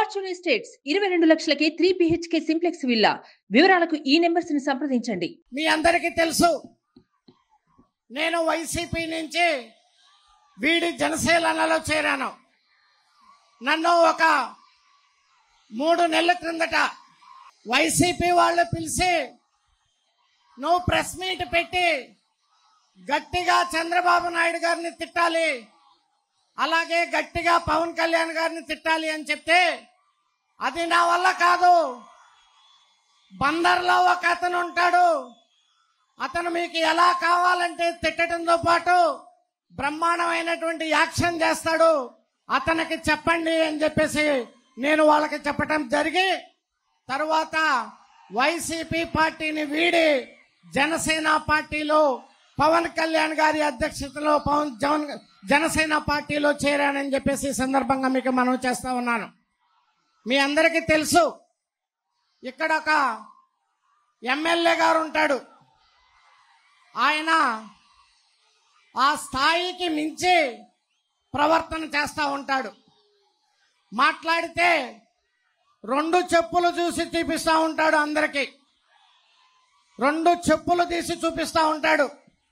fortune estates ఇరవై రెండు లక్షలకే త్రీ బిహెచ్కే సింప్లెక్స్ విల్లా వివరాలకు ఈ నెంబర్స్ ని సంప్రదించండి మీ అందరికీ తెలుసు నేను వైసీపీ నుంచి వీడి జనసేనలో చేరాను నన్ను ఒక మూడు నెలల క్రిందట వైసీపీ వాళ్ళు పిలిచి నువ్వు ప్రెస్ మీట్ పెట్టి గట్టిగా చంద్రబాబు నాయుడు గారిని తిట్టాలి అలాగే గట్టిగా పవన్ కళ్యాణ్ గారిని తిట్టాలి అని చెప్తే అది నా వల్ల కాదు బందర్లో ఒక అతను ఉంటాడు అతను మీకు ఎలా కావాలంటే తిట్టడంతో పాటు బ్రహ్మాండమైనటువంటి యాక్షన్ చేస్తాడు అతనికి చెప్పండి అని చెప్పేసి నేను వాళ్ళకి చెప్పటం జరిగి తరువాత వైసీపీ పార్టీని వీడి జనసేన పార్టీలో పవన్ కళ్యాణ్ గారి అధ్యక్షతలో పవన్ జవన్ జనసేన పార్టీలో చేరానని చెప్పేసి ఈ సందర్భంగా మీకు మనం చేస్తా ఉన్నాను మీ అందరికీ తెలుసు ఇక్కడ ఒక ఎమ్మెల్యే గారు ఉంటాడు ఆయన ఆ స్థాయికి మించి ప్రవర్తన చేస్తూ ఉంటాడు మాట్లాడితే రెండు చెప్పులు చూసి చూపిస్తూ ఉంటాడు అందరికీ రెండు చెప్పులు తీసి చూపిస్తూ ఉంటాడు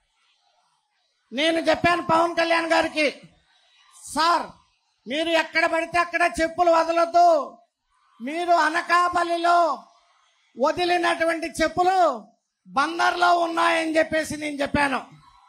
నేను చెప్పాను పవన్ కళ్యాణ్ గారికి సార్ మీరు ఎక్కడ పడితే అక్కడ చెప్పులు వదలొద్దు మీరు అనకాపల్లిలో వదిలినటువంటి చెప్పులు బందర్లో ఉన్నాయని చెప్పేసి నేను చెప్పాను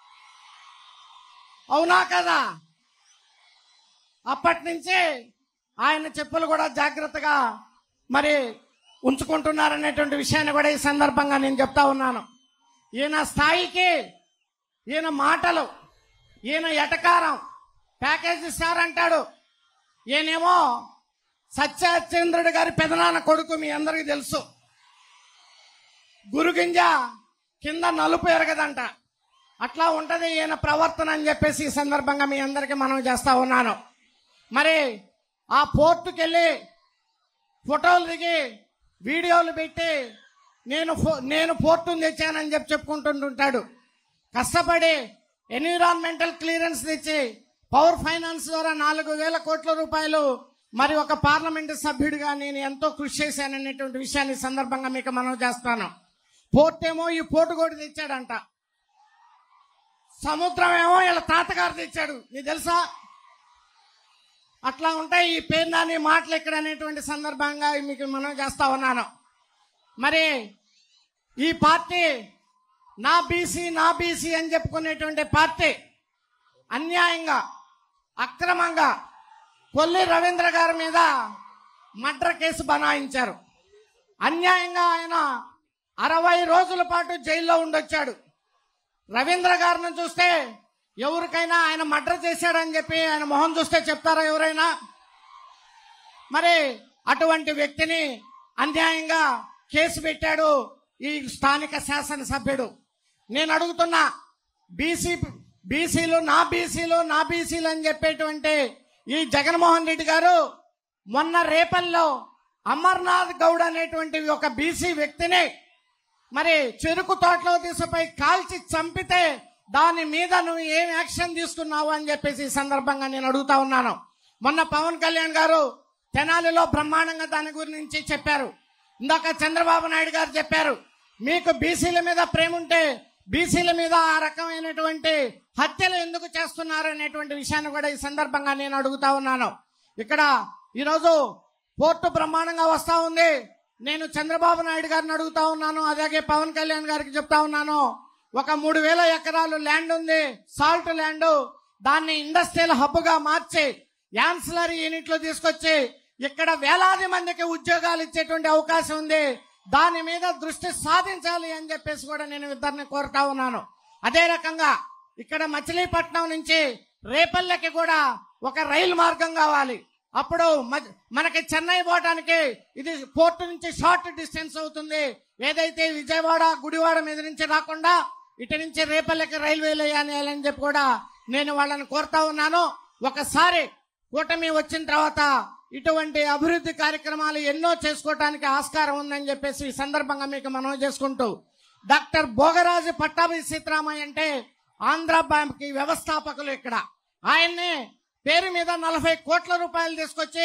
అవునా కదా అప్పటి నుంచి ఆయన చెప్పులు కూడా జాగ్రత్తగా మరి ఉంచుకుంటున్నారనేటువంటి విషయాన్ని కూడా ఈ సందర్భంగా నేను చెప్తా ఉన్నాను ఈయన స్థాయికి ఈయన మాటలు ఈయన ఎటకారం ప్యాకేజ్ ఇస్తారు అంటాడు ఈయనేమో సత్యచంద్రుడు గారి పెదనాన్న కొడుకు మీ అందరికీ తెలుసు గురుగింజ కింద నలుపు ఎరగదంట అట్లా ఉంటది ఈయన ప్రవర్తన అని చెప్పేసి ఈ సందర్భంగా మీ అందరికీ మనం చేస్తా ఉన్నాను మరి ఆ పోర్టుకి వెళ్ళి ఫోటోలు దిగి వీడియోలు పెట్టి నేను ఫో- నేను పోర్టును తెచ్చానని చెప్పి చెప్పుకుంటుంటుంటాడు కష్టపడి ఎన్విరాన్మెంటల్ క్లియరెన్స్ తెచ్చి పవర్ ఫైనాన్స్ ద్వారా నాలుగు వేల కోట్ల రూపాయలు మరి ఒక పార్లమెంటు సభ్యుడిగా నేను ఎంతో కృషి చేశాననేటువంటి విషయాన్ని ఈ సందర్భంగా మీకు మనం చేస్తాను పోర్ట్ ఏమో ఈ పోర్టు కూడా తెచ్చాడంట సముద్రం ఏమో వీళ్ళ తాతగారు తెచ్చాడు నీకు తెలుసా అట్లా ఉంటాయి ఈ పేరు నాని మాటలు ఇక్కడ అనేటువంటి సందర్భంగా మీకు మనం చేస్తా ఉన్నాను మరి ఈ పార్టీ నా బీసీ నా బీసీ అని చెప్పుకునేటువంటి పార్టీ అన్యాయంగా అక్రమంగా కొల్లి రవీంద్ర గారి మీద మర్డర్ కేసు బనాయించారు అన్యాయంగా ఆయన అరవై రోజుల పాటు జైల్లో ఉండొచ్చాడు రవీంద్ర గారిని చూస్తే ఎవరికైనా ఆయన మర్డర్ చేశాడని చెప్పి ఆయన మొహం చూస్తే చెప్తారా ఎవరైనా మరి అటువంటి వ్యక్తిని అన్యాయంగా కేసు పెట్టాడు ఈ స్థానిక శాసనసభ్యుడు నేను అడుగుతున్నా బీసీ బీసీలు నా బీసీలు నా బీసీలు అని చెప్పేటువంటి ఈ జగన్మోహన్ రెడ్డి గారు మొన్న రేపల్లో అమర్నాథ్ గౌడ్ అనేటువంటి ఒక బీసీ వ్యక్తిని మరి చెరుకు తోటలో తీసుకుపోయి కాల్చి చంపితే దాని మీద నువ్వు ఏం యాక్షన్ తీసుకున్నావు అని చెప్పేసి ఈ సందర్భంగా నేను అడుగుతా ఉన్నాను మొన్న పవన్ కళ్యాణ్ గారు తెనాలిలో బ్రహ్మాండంగా దాని గురించి చెప్పారు ఇందాక చంద్రబాబు నాయుడు గారు చెప్పారు మీకు బీసీల మీద ప్రేమ ఉంటే బీసీల మీద ఆ రకమైనటువంటి హత్యలు ఎందుకు చేస్తున్నారు అనేటువంటి విషయాన్ని కూడా ఈ సందర్భంగా నేను అడుగుతా ఉన్నాను ఇక్కడ ఈరోజు పోర్టు బ్రహ్మాండంగా వస్తా ఉంది నేను చంద్రబాబు నాయుడు గారిని అడుగుతా ఉన్నాను అలాగే పవన్ కళ్యాణ్ గారికి చెప్తా ఉన్నాను ఒక మూడు వేల ఎకరాలు ల్యాండ్ ఉంది సాల్ట్ ల్యాండ్ దాన్ని ఇండస్ట్రియల్ హబ్ గా మార్చి యాన్సిలరీ యూనిట్లు తీసుకొచ్చి ఇక్కడ వేలాది మందికి ఉద్యోగాలు ఇచ్చేటువంటి అవకాశం ఉంది దాని మీద దృష్టి సాధించాలి అని చెప్పేసి కూడా నేను ఇద్దరిని కోరుతా ఉన్నాను అదే రకంగా ఇక్కడ మచిలీపట్నం నుంచి రేపల్లెకి కూడా ఒక రైలు మార్గం కావాలి అప్పుడు మ- మనకి చెన్నై పోవడానికి ఇది పోర్టు నుంచి షార్ట్ డిస్టెన్స్ అవుతుంది ఏదైతే విజయవాడ గుడివాడ మీద నుంచి రాకుండా ఇటు నుంచి రేపల్లెకి రైల్వేలు వేయాలి అని చెప్పి కూడా నేను వాళ్ళని కోరుతా ఉన్నాను ఒకసారి కూటమి వచ్చిన తర్వాత ఇటువంటి అభివృద్ధి కార్యక్రమాలు ఎన్నో చేసుకోవటానికి ఆస్కారం ఉందని చెప్పేసి ఈ సందర్భంగా మీకు మనం చేసుకుంటూ డాక్టర్ భోగరాజు పట్టాభి సీతారామయ్య అంటే ఆంధ్ర బ్యాంక్ కి వ్యవస్థాపకులు ఇక్కడ ఆయన్ని పేరు మీద నలభై కోట్ల రూపాయలు తీసుకొచ్చి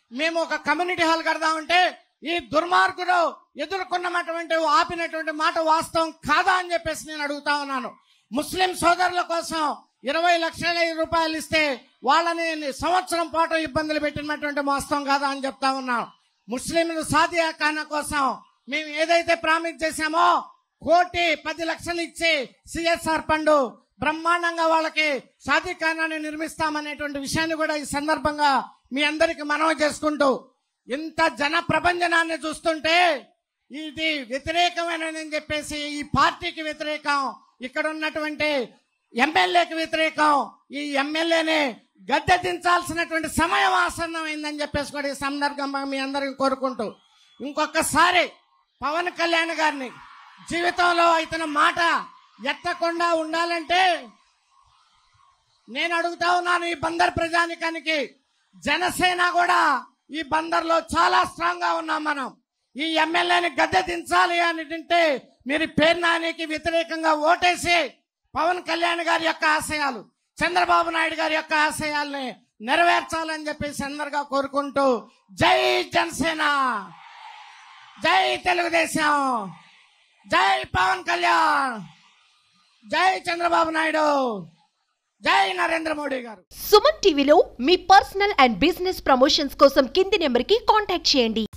మేము ఒక కమ్యూనిటీ హాల్ కడదామంటే ఈ దుర్మార్గుడు ఎదుర్కొన్నటువంటి ఆపినటువంటి మాట వాస్తవం కాదా అని చెప్పేసి నేను అడుగుతా ఉన్నాను ముస్లిం సోదరుల కోసం ఇరవై లక్షల రూపాయలు ఇస్తే వాళ్ళని సంవత్సరం పాటు ఇబ్బందులు పెట్టినటువంటి వాస్తవం కాదా అని చెప్తా ఉన్నాను ముస్లింలు సాదియా ఖానా కోసం మేము ఏదైతే ప్రామిస్ చేశామో కోటి పది లక్షలు ఇచ్చి సిఎస్ఆర్ ఫండ్ బ్రహ్మాండంగా వాళ్ళకి సాధికారాన్ని నిర్మిస్తామనేటువంటి విషయాన్ని కూడా ఈ సందర్భంగా మీ అందరికి మనవి చేసుకుంటూ ఇంత జన ప్రభంజనాన్ని చూస్తుంటే ఇది వ్యతిరేకమైనదని చెప్పేసి ఈ పార్టీకి వ్యతిరేకం ఇక్కడ ఉన్నటువంటి ఎమ్మెల్యేకి వ్యతిరేకం ఈ ఎమ్మెల్యేని గద్దె దించాల్సినటువంటి సమయం ఆసన్నమైందని చెప్పేసి కూడా ఈ సందర్భంగా మీ అందరికి కోరుకుంటూ ఇంకొకసారి పవన్ కళ్యాణ్ గారిని జీవితంలో ఇతని మాట ఎత్తకుండా ఉండాలంటే నేను అడుగుతా ఉన్నాను ఈ బందర్ ప్రజానికానికి జనసేన కూడా ఈ బందర్లో చాలా స్ట్రాంగ్ గా ఉన్నాం మనం ఈ ఎమ్మెల్యేని గద్దె దించాలి అని అంటే మీరు పేరు నానికి వ్యతిరేకంగా ఓటేసి పవన్ కళ్యాణ్ గారి యొక్క ఆశయాలు చంద్రబాబు నాయుడు గారి యొక్క ఆశయాల్ని నెరవేర్చాలని చెప్పేసి అందరుగా కోరుకుంటూ జై జనసేన జై తెలుగుదేశం జై పవన్ కళ్యాణ్ జై చంద్రబాబు నాయుడు జై నరేంద్ర మోడీ గారు సుమన్ టీవీలో మీ పర్సనల్ అండ్ బిజినెస్ ప్రమోషన్స్ కోసం కింది నెంబర్కి కాంటాక్ట్ చేయండి